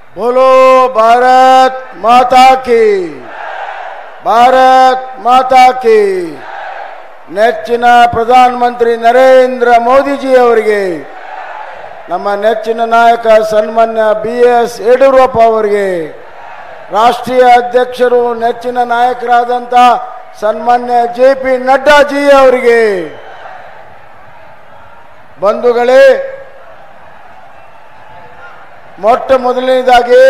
बोलो भारत माता की ಭಾರತ್ ಮಾತಾ ಕಿ ನೆಚ್ಚಿನ ಪ್ರಧಾನಮಂತ್ರಿ ನರೇಂದ್ರ ಮೋದಿಜಿ ಅವರಿಗೆ ನಮ್ಮ ನೆಚ್ಚಿನ ನಾಯಕ ಸನ್ಮಾನ್ಯ ಬಿ ಎಸ್ ಯಡಿಯೂರಪ್ಪ ಅವರಿಗೆ ರಾಷ್ಟ್ರೀಯ ಅಧ್ಯಕ್ಷರು ನೆಚ್ಚಿನ ನಾಯಕರಾದಂಥ ಸನ್ಮಾನ್ಯ ಜೆ ಪಿ ನಡ್ಡಾಜಿ ಅವರಿಗೆ ಬಂಧುಗಳೇ ಮೊಟ್ಟ ಮೊದಲನೇದಾಗಿ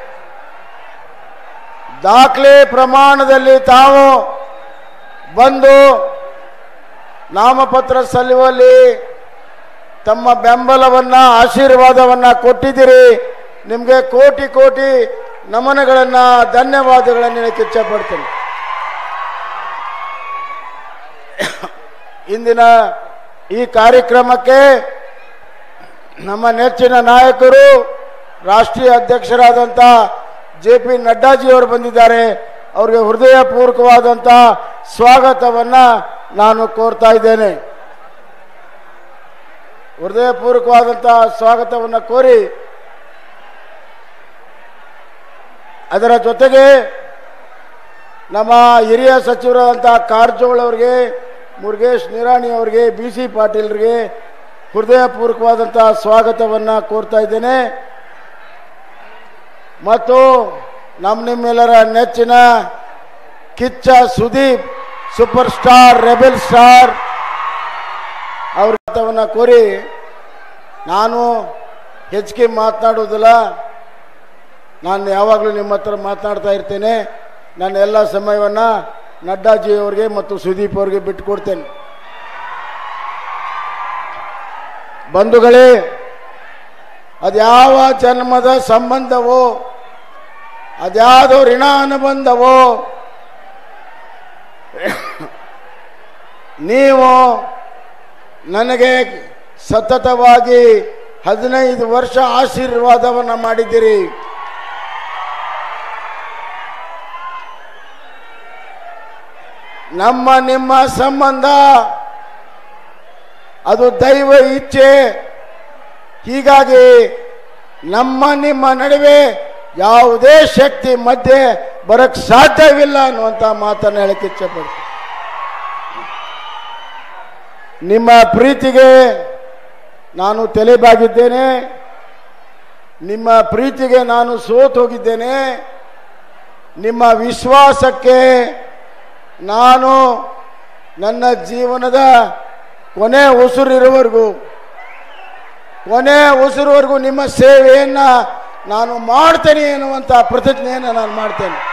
ದಾಖಲೆ ಪ್ರಮಾಣದಲ್ಲಿ ತಾವು ಬಂದು ನಾಮಪತ್ರ ಸಲ್ಲುವಲ್ಲಿ ತಮ್ಮ ಬೆಂಬಲವನ್ನ ಆಶೀರ್ವಾದವನ್ನ ಕೊಟ್ಟಿದ್ದೀರಿ ನಿಮಗೆ ಕೋಟಿ ಕೋಟಿ ನಮನಗಳನ್ನ ಧನ್ಯವಾದಗಳನ್ನು ಹೇಳಕ್ಕೆ ಇಚ್ಛಪಡ್ತೇನೆ ಇಂದಿನ ಈ ಕಾರ್ಯಕ್ರಮಕ್ಕೆ ನಮ್ಮ ನೆಚ್ಚಿನ ನಾಯಕರು ರಾಷ್ಟ್ರೀಯ ಅಧ್ಯಕ್ಷರಾದಂಥ ಜೆ ಪಿ ನಡ್ಡಾಜಿ ಅವರು ಬಂದಿದ್ದಾರೆ ಅವರಿಗೆ ಹೃದಯಪೂರ್ವಕವಾದಂಥ ಸ್ವಾಗತವನ್ನ ನಾನು ಕೋರ್ತಾ ಇದ್ದೇನೆ ಹೃದಯಪೂರ್ವಕವಾದಂಥ ಸ್ವಾಗತವನ್ನು ಕೋರಿ ಅದರ ಜೊತೆಗೆ ನಮ್ಮ ಹಿರಿಯ ಸಚಿವರಾದಂಥ ಕಾರಜೋಳ್ ಅವರಿಗೆ ಮುರುಗೇಶ್ ನಿರಾಣಿ ಅವರಿಗೆ ಬಿ ಸಿ ಪಾಟೀಲ್ರಿಗೆ ಹೃದಯಪೂರ್ವಕವಾದಂಥ ಸ್ವಾಗತವನ್ನು ಕೋರ್ತಾ ಇದ್ದೇನೆ ಮತ್ತು ನಮ್ಮ ನಿಮ್ಮೆಲ್ಲರ ನೆಚ್ಚಿನ Kichcha Sudeep super star rebel star ಅವ್ರ ಕೋರಿ ನಾನು ಹೆಚ್ಚಿಗೆ ಮಾತನಾಡೋದಿಲ್ಲ ನಾನು ಯಾವಾಗಲೂ ನಿಮ್ಮ ಹತ್ರ ಮಾತನಾಡ್ತಾ ಇರ್ತೇನೆ ನನ್ನ ಎಲ್ಲ ಸಮಯವನ್ನು ನಡ್ಡಾಜಿ ಅವರಿಗೆ ಮತ್ತು ಸುದೀಪ್ ಅವರಿಗೆ ಬಿಟ್ಟುಕೊಡ್ತೇನೆ ಬಂಧುಗಳೇ ಅದ್ಯಾವ ಜನ್ಮದ ಸಂಬಂಧವೋ ಅದ್ಯಾವುದೋ ಋಣ ಅನುಬಂಧವೋ ನೀವು ನನಗೆ ಸತತವಾಗಿ ಹದಿನೈದು ವರ್ಷ ಆಶೀರ್ವಾದವನ್ನು ಮಾಡಿದ್ದೀರಿ ನಮ್ಮ ನಿಮ್ಮ ಸಂಬಂಧ ಅದು ದೈವ ಇಚ್ಛೆ ಹೀಗಾಗಿ ನಮ್ಮ ನಿಮ್ಮ ನಡುವೆ ಯಾವುದೇ ಶಕ್ತಿ ಮಧ್ಯೆ ಬರಕ್ ಸಾಧ್ಯವಿಲ್ಲ ಅನ್ನುವಂಥ ಮಾತನ್ನು ಹೇಳಕ್ಕೆ ಇಚ್ಛೆಪಡ್ತೀನಿ ನಿಮ್ಮ ಪ್ರೀತಿಗೆ ನಾನು ತಲೆಬಾಗಿದ್ದೇನೆ ನಿಮ್ಮ ಪ್ರೀತಿಗೆ ನಾನು ಸೋತು ಹೋಗಿದ್ದೇನೆ ನಿಮ್ಮ ವಿಶ್ವಾಸಕ್ಕೆ ನಾನು ನನ್ನ ಜೀವನದ ಕೊನೆ ಉಸಿರಿರುವವರೆಗೂ ಕೊನೆ ಉಸಿರುವರೆಗೂ ನಿಮ್ಮ ಸೇವೆಯನ್ನು ನಾನು ಮಾಡ್ತೇನೆ ಎನ್ನುವಂಥ ಪ್ರತಿಜ್ಞೆಯನ್ನು ನಾನು ಮಾಡ್ತೇನೆ